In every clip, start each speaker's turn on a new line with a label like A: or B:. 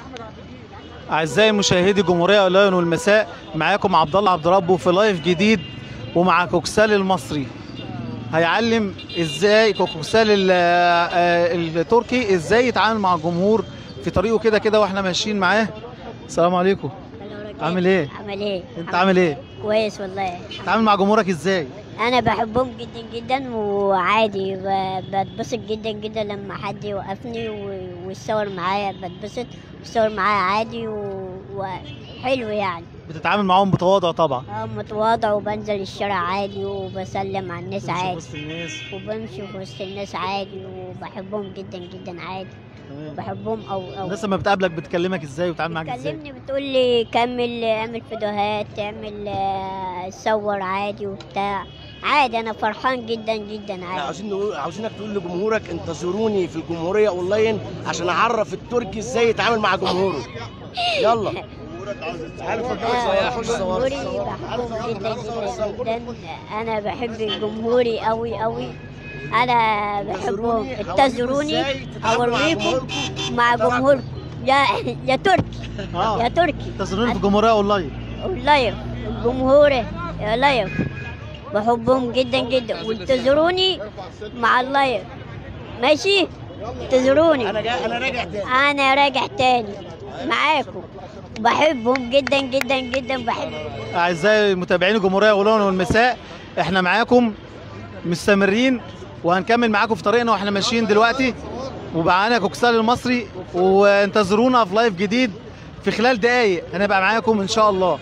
A: اعزائي مشاهدي جمهوريه اونلاين والمساء معاكم عبد الله عبد ربه في لايف جديد ومع كوكسال المصري هيعلم ازاي كوكسال ال- آه، التركي ازاي يتعامل مع الجمهور في طريقه كده كده واحنا ماشيين معاه السلام عليكم عامل ايه؟
B: عامل ايه؟
A: انت عامل ايه
B: كويس والله
A: تتعامل مع جمهورك ازاي
B: انا بحبهم جدا جدا وعادي ب- بتبسط جدا جدا لما حد يوقفني و- ويتصور معايا بتبسط ويتصور معايا عادي و- وحلو يعني
A: بتتعامل معاهم بتواضع طبعا
B: اه متواضع وبنزل الشارع عادي وبسلم على الناس
A: تمشي في
B: عادي
A: وسط الناس
B: وبمشي في وسط الناس عادي وبحبهم جدا جدا عادي
A: تمام
B: بحبهم او او
A: الناس لما بتقابلك بتكلمك ازاي وبتتعامل معاك ازاي
B: بتكلمني بتقول لي كمل اعمل فيديوهات اعمل آه، صور عادي وبتاع عادي انا فرحان جدا جدا
C: احنا
B: عادي
C: عاوزين نقول عاوزينك تقول لجمهورك انتظروني في الجمهوريه اونلاين عشان اعرف التركي ازاي يتعامل مع جمهوره يلا تعالى اتفضل
B: آه،
C: خش صور
B: جمهوري بحبهم جدا جدا جدا انا بحب جمهوري قوي قوي انا بحبهم انتظروني اوريكم مع جمهوركم يا يا تركي يا
A: اه
B: تركي
A: تصرفين في جمهوريه اونلاين
B: لايف الجمهور يا لايف بحبهم جدا جدا وانتظروني مع اللايف ماشي انتظروني
C: انا جاي انا راجع تاني
B: انا راجع تاني معاكم بحبهم جدا جدا جدا بحب
A: اعزائي متابعين الجمهوريه اونلاين والمساء احنا معاكم مستمرين وهنكمل معاكم في طريقنا واحنا ماشيين دلوقتي ومعانا كوكسال المصري وانتظرونا في لايف جديد في خلال دقايق هنبقى معاكم ان شاء الله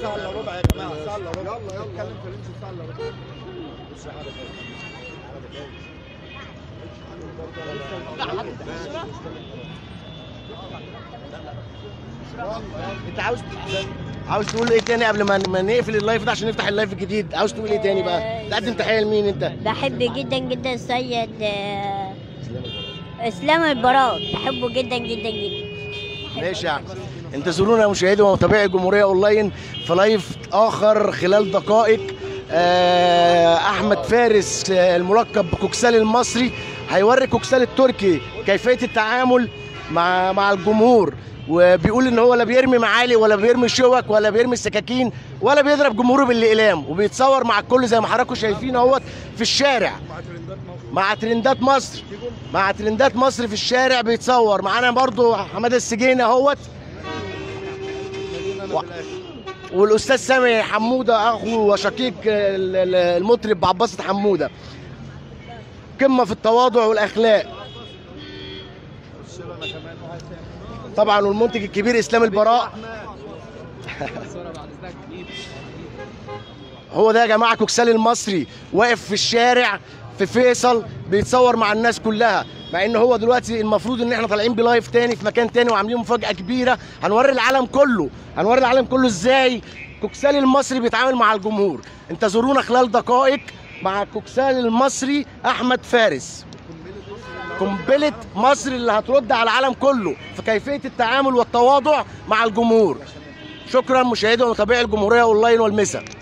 C: انت عاوز عاوز تقول ايه تاني قبل ما ما نقفل اللايف ده عشان نفتح اللايف الجديد عاوز تقول ايه تاني بقى تقدم تحيه لمين انت
B: بحب جدا جدا سيد آه، اسلام البراء بحبه جدا جدا جدا
C: ماشي يا عم انتظرونا يا مشاهدي ومتابعي الجمهوريه اونلاين في لايف اخر خلال دقائق آه، احمد فارس آه، الملقب بكوكسال المصري هيوري كوكسال التركي كيفيه التعامل مع مع الجمهور وبيقول ان هو لا بيرمي معالي ولا بيرمي شوك ولا بيرمي سكاكين ولا بيضرب جمهوره بالاقلام وبيتصور مع الكل زي ما حضراتكم شايفين اهوت في الشارع مع ترندات مصر مع ترندات مصر في الشارع بيتصور معانا برضو حماده السجيني اهوت و- والاستاذ سامي حموده اخو وشقيق ال- ال- المطرب عباسط حموده قمه في التواضع والاخلاق طبعا والمنتج الكبير اسلام البراء هو ده يا جماعه كوكسال المصري واقف في الشارع في فيصل بيتصور مع الناس كلها مع ان هو دلوقتي المفروض ان احنا طالعين بلايف تاني في مكان تاني وعاملين مفاجاه كبيره هنوري العالم كله هنوري العالم كله ازاي كوكسال المصري بيتعامل مع الجمهور انتظرونا خلال دقائق مع كوكسال المصري احمد فارس قنبله مصر اللي هترد على العالم كله في كيفيه التعامل والتواضع مع الجمهور شكرا مشاهدي ومتابعي الجمهوريه اونلاين والمسا